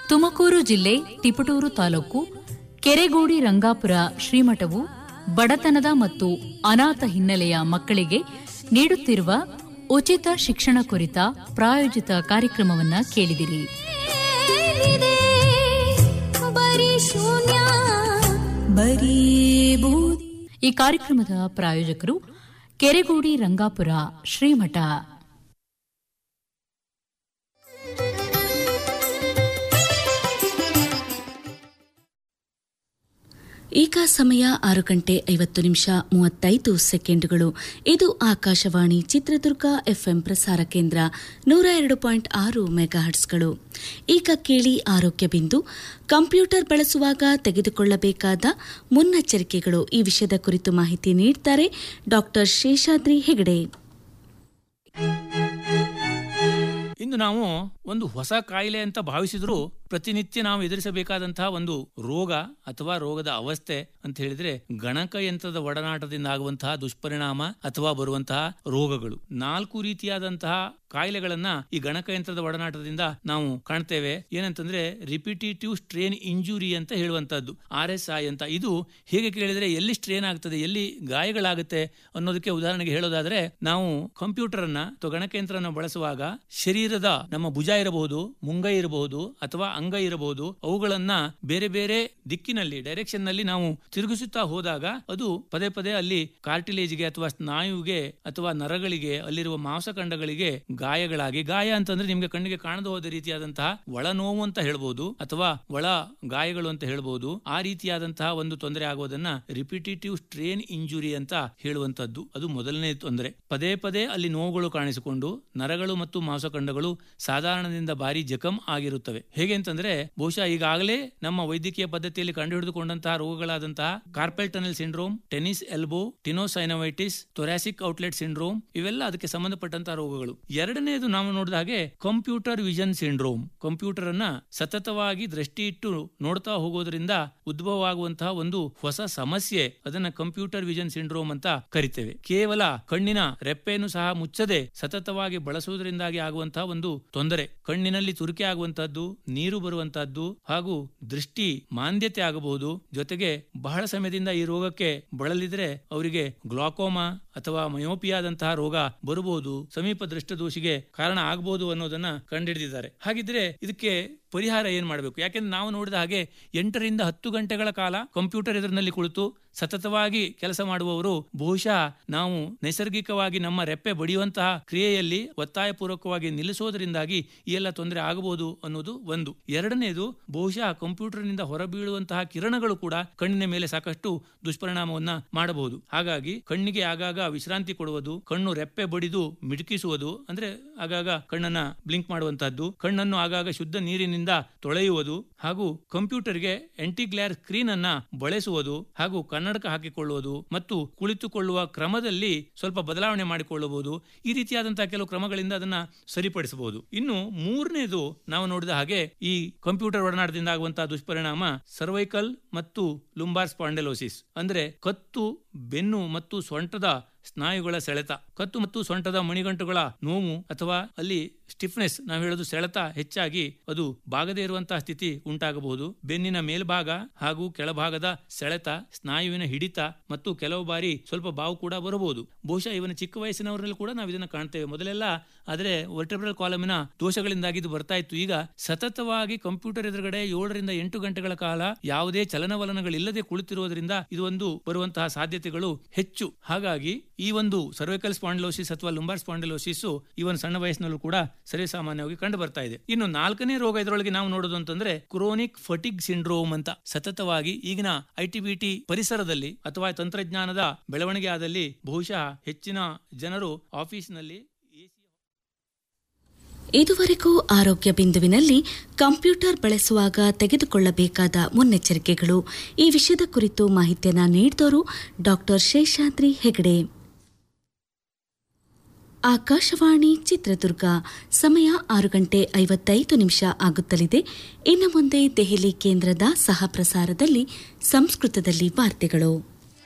ತುಮಕೂರು ಜಿಲ್ಲೆ ತಿಪಟೂರು ತಾಲೂಕು ಕೆರೆಗೋಡಿ ರಂಗಾಪುರ ಶ್ರೀಮಠವು ಬಡತನದ ಮತ್ತು ಅನಾಥ ಹಿನ್ನೆಲೆಯ ಮಕ್ಕಳಿಗೆ ನೀಡುತ್ತಿರುವ ಉಚಿತ ಶಿಕ್ಷಣ ಕುರಿತ ಪ್ರಾಯೋಜಿತ ಕಾರ್ಯಕ್ರಮವನ್ನ ಕೇಳಿದಿರಿ ಏನಿದೆ ಬರೀ ಶೂನ್ಯ ಬರೀ ಬೂದಿ ಈ ಕಾರ್ಯಕ್ರಮದ ಪ್ರಾಯೋಜಕರು ಕೆರೆಗೋಡಿ ರಂಗಾಪುರ ಶ್ರೀಮಠ ಈಗ ಸಮಯ ಆರು ಗಂಟೆ ಐವತ್ತು ನಿಮಿಷ ಮೂವತ್ತೈದು ಸೆಕೆಂಡುಗಳು ಇದು ಆಕಾಶವಾಣಿ ಚಿತ್ರದುರ್ಗ ಎಫ್ಎಂ ಪ್ರಸಾರ ಕೇಂದ್ರ ನೂರ ಎರಡು ಪಾಯಿಂಟ್ ಆರು ಮೆಗಾಹರ್ಟ್ಸ್ಗಳು ಈಗ ಕೇಳಿ ಆರೋಗ್ಯ ಬಿಂದು ಕಂಪ್ಯೂಟರ್ ಬಳಸುವಾಗ ತೆಗೆದುಕೊಳ್ಳಬೇಕಾದ ಮುನ್ನೆಚ್ಚರಿಕೆಗಳು ಈ ವಿಷಯದ ಕುರಿತು ಮಾಹಿತಿ ನೀಡುತ್ತಾರೆ ಡಾಕ್ಟರ್ ಶೇಷಾದ್ರಿ ಹೆಗಡೆ ಇಂದು ನಾವು ಒಂದು ಹೊಸ ಕಾಯಿಲೆ ಅಂತ ಭಾವಿಸಿದ್ರು ಪ್ರತಿನಿತ್ಯ ನಾವು ಎದುರಿಸಬೇಕಾದಂತಹ ಒಂದು ರೋಗ ಅಥವಾ ರೋಗದ ಅವಸ್ಥೆ ಅಂತ ಹೇಳಿದ್ರೆ ಗಣಕಯಂತ್ರದ ಒಡನಾಟದಿಂದ ಆಗುವಂತಹ ದುಷ್ಪರಿಣಾಮ ಅಥವಾ ಬರುವಂತಹ ರೋಗಗಳು ನಾಲ್ಕು ರೀತಿಯಾದಂತಹ ಕಾಯಿಲೆಗಳನ್ನ ಈ ಗಣಕಯಂತ್ರದ ಒಡನಾಟದಿಂದ ನಾವು ಕಾಣ್ತೇವೆ ಏನಂತಂದ್ರೆ ರಿಪಿಟೇಟಿವ್ ಸ್ಟ್ರೇನ್ ಇಂಜುರಿ ಅಂತ ಹೇಳುವಂತದ್ದು ಆರ್ ಎಸ್ ಐ ಅಂತ ಇದು ಹೇಗೆ ಕೇಳಿದ್ರೆ ಎಲ್ಲಿ ಸ್ಟ್ರೇನ್ ಆಗ್ತದೆ ಎಲ್ಲಿ ಗಾಯಗಳಾಗುತ್ತೆ ಅನ್ನೋದಕ್ಕೆ ಉದಾಹರಣೆಗೆ ಹೇಳೋದಾದ್ರೆ ನಾವು ಕಂಪ್ಯೂಟರ್ ಅನ್ನ ಅಥವಾ ಗಣಕಯಂತ್ರನ ಬಳಸುವಾಗ ಶರೀರದ ನಮ್ಮ ಭುಜ ಇರಬಹುದು ಮುಂಗೈ ಇರಬಹುದು ಅಥವಾ ಅಂಗೈ ಇರಬಹುದು ಅವುಗಳನ್ನ ಬೇರೆ ಬೇರೆ ದಿಕ್ಕಿನಲ್ಲಿ ಡೈರೆಕ್ಷನ್ ನಲ್ಲಿ ನಾವು ತಿರುಗಿಸುತ್ತಾ ಹೋದಾಗ ಅದು ಪದೇ ಪದೇ ಅಲ್ಲಿ ಕಾರ್ಟಿಲೇಜ್ಗೆ ಅಥವಾ ಸ್ನಾಯುವಿಗೆ ಅಥವಾ ನರಗಳಿಗೆ ಅಲ್ಲಿರುವ ಮಾಂಸಖಂಡಗಳಿಗೆ ಗಾಯಗಳಾಗಿ ಗಾಯ ಅಂತಂದ್ರೆ ನಿಮ್ಗೆ ಕಣ್ಣಿಗೆ ಕಾಣದ ಹೋದ ರೀತಿಯಾದಂತಹ ಒಳ ನೋವು ಅಂತ ಹೇಳ್ಬೋದು ಅಥವಾ ಒಳ ಗಾಯಗಳು ಅಂತ ಹೇಳ್ಬೋದು ಆ ರೀತಿಯಾದಂತಹ ಒಂದು ತೊಂದರೆ ಆಗೋದನ್ನ ರಿಪಿಟೇಟಿವ್ ಸ್ಟ್ರೇನ್ ಇಂಜುರಿ ಅಂತ ಹೇಳುವಂತದ್ದು ಅದು ಮೊದಲನೇ ತೊಂದರೆ ಪದೇ ಪದೇ ಅಲ್ಲಿ ನೋವುಗಳು ಕಾಣಿಸಿಕೊಂಡು ನರಗಳು ಮತ್ತು ಮಾಂಸಖಂಡಗಳು ಸಾಧಾರಣದಿಂದ ಬಾರಿ ಜಖಂ ಆಗಿರುತ್ತವೆ ಹೇಗೆ ಅಂತಂದ್ರೆ ಬಹುಶಃ ಈಗಾಗಲೇ ನಮ್ಮ ವೈದ್ಯಕೀಯ ಪದ್ಧತಿಯಲ್ಲಿ ಕಂಡುಹಿಡಿದುಕೊಂಡಂತಹ ರೋಗಗಳಾದಂತಹ carpal tunnel syndrome tennis elbow tenosynovitis thoracic outlet syndrome ಇವೆಲ್ಲ ಅದಕ್ಕೆ ಸಂಬಂಧಪಟ್ಟಂತಹ ರೋಗಗಳು ಎರಡನೇದು ನಾವು ನೋಡಿದ ಹಾಗೆ ಕಂಪ್ಯೂಟರ್ ವಿಷನ್ ಸಿಂಡ್ರೋಮ್ ಕಂಪ್ಯೂಟರ್ ಅನ್ನ ಸತತವಾಗಿ ದೃಷ್ಟಿ ಇಟ್ಟು ನೋಡ್ತಾ ಹೋಗೋದ್ರಿಂದ ಉದ್ಭವ ಆಗುವಂತಹ ಒಂದು ಹೊಸ ಸಮಸ್ಯೆ ಅದನ್ನ ಕಂಪ್ಯೂಟರ್ ವಿಷನ್ ಸಿಂಡ್ರೋಮ್ ಅಂತ ಕರಿತೇವೆ ಕೇವಲ ಕಣ್ಣಿನ ರೆಪ್ಪೆಯನ್ನು ಸಹ ಮುಚ್ಚದೆ ಸತತವಾಗಿ ಬಳಸುವುದರಿಂದಾಗಿ ಆಗುವಂತಹ ಒಂದು ತೊಂದರೆ ಕಣ್ಣಿನಲ್ಲಿ ತುರಿಕೆ ಆಗುವಂತಹದ್ದು ನೀರು ಬರುವಂತಹದ್ದು ಹಾಗೂ ದೃಷ್ಟಿ ಮಾಂದ್ಯತೆ ಆಗಬಹುದು ಜೊತೆಗೆ ಬಹಳ ಸಮಯದಿಂದ ಈ ರೋಗಕ್ಕೆ ಬಳಲಿದ್ರೆ ಅವರಿಗೆ ಗ್ಲಾಕೋಮಾ ಅಥವಾ ಮಯೋಪಿಯಾದಂತಹ ರೋಗ ಬರಬಹುದು ಸಮೀಪ ದೃಷ್ಟದೋಷಿಗೆ ಕಾರಣ ಆಗಬಹುದು ಅನ್ನೋದನ್ನ ಕಂಡುಹಿಡಿದಿದ್ದಾರೆ ಹಾಗಿದ್ರೆ ಇದಕ್ಕೆ ಪರಿಹಾರ ಏನ್ ಮಾಡಬೇಕು ಯಾಕೆಂದ್ರೆ ನಾವು ನೋಡಿದ ಹಾಗೆ ಎಂಟರಿಂದ ಹತ್ತು ಗಂಟೆಗಳ ಕಾಲ ಕಂಪ್ಯೂಟರ್ ಎದುರಿನಲ್ಲಿ ಕುಳಿತು ಸತತವಾಗಿ ಕೆಲಸ ಮಾಡುವವರು ಬಹುಶಃ ನಾವು ನೈಸರ್ಗಿಕವಾಗಿ ನಮ್ಮ ರೆಪ್ಪೆ ಬಡಿಯುವಂತಹ ಕ್ರಿಯೆಯಲ್ಲಿ ಒತ್ತಾಯಪೂರ್ವಕವಾಗಿ ನಿಲ್ಲಿಸೋದರಿಂದಾಗಿ ಈ ಎಲ್ಲ ತೊಂದರೆ ಆಗಬಹುದು ಅನ್ನೋದು ಒಂದು ಎರಡನೇದು ಬಹುಶಃ ಕಂಪ್ಯೂಟರ್ನಿಂದ ಹೊರಬೀಳುವಂತಹ ಕಿರಣಗಳು ಕೂಡ ಕಣ್ಣಿನ ಮೇಲೆ ಸಾಕಷ್ಟು ದುಷ್ಪರಿಣಾಮವನ್ನ ಮಾಡಬಹುದು ಹಾಗಾಗಿ ಕಣ್ಣಿಗೆ ಆಗಾಗ ವಿಶ್ರಾಂತಿ ಕೊಡುವುದು ಕಣ್ಣು ರೆಪ್ಪೆ ಬಡಿದು ಮಿಡುಕಿಸುವುದು ಅಂದ್ರೆ ಆಗಾಗ ಕಣ್ಣನ್ನ ಬ್ಲಿಂಕ್ ಮಾಡುವಂತಹದ್ದು ಕಣ್ಣನ್ನು ಆಗಾಗ ಶುದ್ಧ ನೀರಿನಿಂದ ತೊಳೆಯುವುದು ಹಾಗೂ ಕಂಪ್ಯೂಟರ್ಗೆ ಎಂಟಿಗ್ಲೇರ್ ಸ್ಕ್ರೀನ್ ಅನ್ನ ಬಳಸುವುದು ಹಾಗೂ ಕನ್ನಡಕ ಹಾಕಿಕೊಳ್ಳುವುದು ಮತ್ತು ಕುಳಿತುಕೊಳ್ಳುವ ಕ್ರಮದಲ್ಲಿ ಸ್ವಲ್ಪ ಬದಲಾವಣೆ ಮಾಡಿಕೊಳ್ಳಬಹುದು ಈ ರೀತಿಯಾದಂತಹ ಕೆಲವು ಕ್ರಮಗಳಿಂದ ಅದನ್ನ ಸರಿಪಡಿಸಬಹುದು ಇನ್ನು ಮೂರನೇದು ನಾವು ನೋಡಿದ ಹಾಗೆ ಈ ಕಂಪ್ಯೂಟರ್ ಒಡನಾಟದಿಂದ ಆಗುವಂತಹ ದುಷ್ಪರಿಣಾಮ ಸರ್ವೈಕಲ್ ಮತ್ತು ಲುಂಬಾರ್ ಸ್ಪಾಂಡೆಲೋಸಿಸ್ ಅಂದ್ರೆ ಕತ್ತು ಬೆನ್ನು ಮತ್ತು ಸೊಂಟದ ಸ್ನಾಯುಗಳ ಸೆಳೆತ ಕತ್ತು ಮತ್ತು ಸೊಂಟದ ಮಣಿಗಂಟುಗಳ ನೋವು ಅಥವಾ ಅಲ್ಲಿ ಸ್ಟಿಫ್ನೆಸ್ ನಾವು ಹೇಳೋದು ಸೆಳೆತ ಹೆಚ್ಚಾಗಿ ಅದು ಬಾಗದೇ ಇರುವಂತಹ ಸ್ಥಿತಿ ಉಂಟಾಗಬಹುದು ಬೆನ್ನಿನ ಮೇಲ್ಭಾಗ ಹಾಗೂ ಕೆಳಭಾಗದ ಸೆಳೆತ ಸ್ನಾಯುವಿನ ಹಿಡಿತ ಮತ್ತು ಕೆಲವು ಬಾರಿ ಸ್ವಲ್ಪ ಬಾವು ಕೂಡ ಬರಬಹುದು ಬಹುಶಃ ಇವನ ಚಿಕ್ಕ ವಯಸ್ಸಿನವರಲ್ಲಿ ಕೂಡ ನಾವು ಇದನ್ನ ಕಾಣ್ತೇವೆ ಮೊದಲೆಲ್ಲ ಆದ್ರೆ ವರ್ಟೆಬ್ರಲ್ ಕಾಲಮಿನ ದೋಷಗಳಿಂದಾಗಿ ಇದು ಬರ್ತಾ ಇತ್ತು ಈಗ ಸತತವಾಗಿ ಕಂಪ್ಯೂಟರ್ ಎದುರುಗಡೆ ಏಳರಿಂದ ಎಂಟು ಗಂಟೆಗಳ ಕಾಲ ಯಾವುದೇ ಚಲನವಲನಗಳಿಲ್ಲದೆ ಕುಳಿತಿರುವುದರಿಂದ ಇದು ಒಂದು ಬರುವಂತಹ ಸಾಧ್ಯತೆಗಳು ಹೆಚ್ಚು ಹಾಗಾಗಿ ಈ ಒಂದು ಸರ್ವೈಕಲ್ ಸ್ಪಾಂಡಲೋಸಿಸ್ ಅಥವಾ ಲುಂಬಾರ್ ಸ್ಪಾಂಡಲೋಸಿಸ್ ಇವನ್ ಸಣ್ಣ ವಯಸ್ಸಿನಲ್ಲೂ ಕೂಡ ಸರ್ವೇಸಾಮಾನ್ಯವಾಗಿ ಕಂಡು ಬರ್ತಾ ಇದೆ ಇನ್ನು ನಾಲ್ಕನೇ ರೋಗ ಇದರೊಳಗೆ ನಾವು ನೋಡೋದು ಅಂತಂದ್ರೆ ಕ್ರೋನಿಕ್ ಫಟಿಗ್ ಸಿಂಡ್ರೋಮ್ ಅಂತ ಸತತವಾಗಿ ಈಗಿನ ಐಟಿಬಿಟಿ ಪರಿಸರದಲ್ಲಿ ಅಥವಾ ತಂತ್ರಜ್ಞಾನದ ಬೆಳವಣಿಗೆ ಆದಲ್ಲಿ ಬಹುಶಃ ಹೆಚ್ಚಿನ ಜನರು ಆಫೀಸ್ನಲ್ಲಿ ಇದುವರೆಗೂ ಆರೋಗ್ಯ ಬಿಂದುವಿನಲ್ಲಿ ಕಂಪ್ಯೂಟರ್ ಬಳಸುವಾಗ ತೆಗೆದುಕೊಳ್ಳಬೇಕಾದ ಮುನ್ನೆಚ್ಚರಿಕೆಗಳು ಈ ವಿಷಯದ ಕುರಿತು ಮಾಹಿತಿಯನ್ನ ನೀಡಿದವರು ಡಾಕ್ಟರ್ ಶೇಷಾದ್ರಿ ಹೆಗಡೆ ಆಕಾಶವಾಣಿ ಚಿತ್ರದುರ್ಗ ಸಮಯ ಆರು ಗಂಟೆ ಐವತ್ತೈದು ನಿಮಿಷ ಆಗುತ್ತಲಿದೆ ಇನ್ನು ಮುಂದೆ ದೆಹಲಿ ಕೇಂದ್ರದ ಸಹ ಪ್ರಸಾರದಲ್ಲಿ ಸಂಸ್ಕೃತದಲ್ಲಿ ವಾರ್ತೆಗಳು